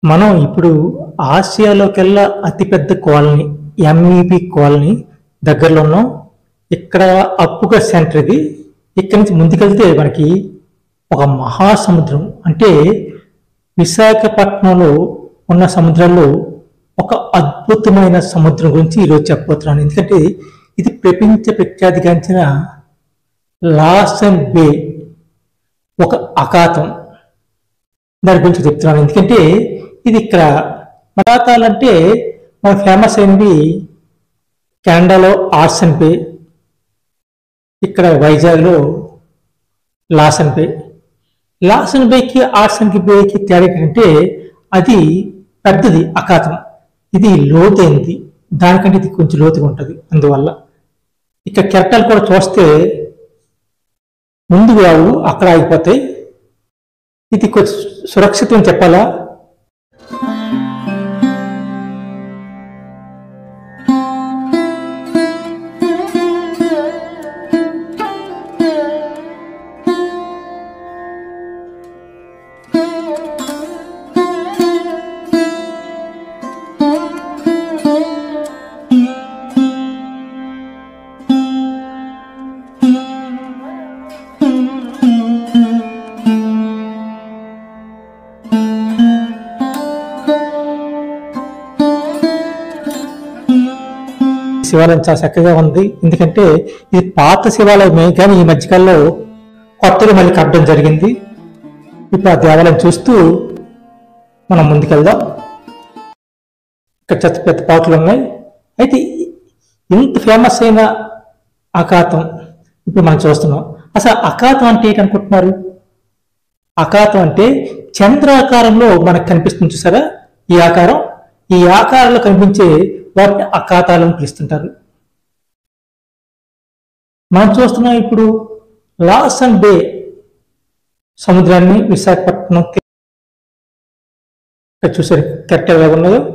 మనం ఇప్పుడు ఆసియాలోకెల్లా అతిపెద్ద కాలనీ ఎంఈపి కాలనీ దగ్గరలో ఉన్నాం ఇక్కడ అప్పుగా సెంటర్ ఇది ఇక్కడి నుంచి ముందుకెళ్తే మనకి ఒక మహాసముద్రం అంటే విశాఖపట్నంలో ఉన్న సముద్రాల్లో ఒక అద్భుతమైన సముద్రం గురించి ఈరోజు చెప్పబోతున్నాను ఎందుకంటే ఇది ప్రపంచ ప్రఖ్యాతిగాంచిన లాసన్ బే ఒక అఖాతం దాని గురించి చెప్తున్నాను ఎందుకంటే ఇది ఇక్కడ మరాతాలంటే మన ఫేమస్ అయినవి కెనడాలో ఆర్సన్ పే ఇక్కడ వైజాగ్లో లాసన్ పే లాసన్ బేకి ఆర్సన్ బేకి తేడా ఏంటంటే అది పెద్దది అఖాతం ఇది లోతైంది దానికంటే ఇది కొంచెం లోతుగా ఉంటుంది అందువల్ల ఇక్కడ కెరటాలు కూడా చూస్తే ముందు రావు అక్కడ ఆగిపోతాయి ఇది కొంచెం సురక్షితం చెప్పాలా శివాలయం చాలా చక్కగా ఉంది ఎందుకంటే ఇది పాత శివాలయమే కానీ ఈ మధ్యకాలంలో కొత్తగా మళ్ళీ కట్టడం జరిగింది ఇప్పుడు ఆ దేవాలయం చూస్తూ మనం ముందుకెళ్దాం ఇక్కడ చెత్త పెద్ద పాటలు ఉన్నాయి అయితే ఇంత ఫేమస్ అయిన అఖాతం ఇప్పుడు మనం చూస్తున్నాం అసలు అఖాతం అంటే ఏంటి అనుకుంటున్నారు అఖాతం అంటే చంద్రాకారంలో మనకు కనిపిస్తుంది చూసారా ఈ ఆకారం ఈ ఆకారంలో కనిపించే వాటిని అఖాతాలను పిలుస్తుంటారు మనం చూస్తున్నాం ఇప్పుడు లాసన్ బే సముద్రాన్ని విశాఖపట్నం ఇక్కడ చూసారు కరెక్ట్ ఎలా ఉన్నదో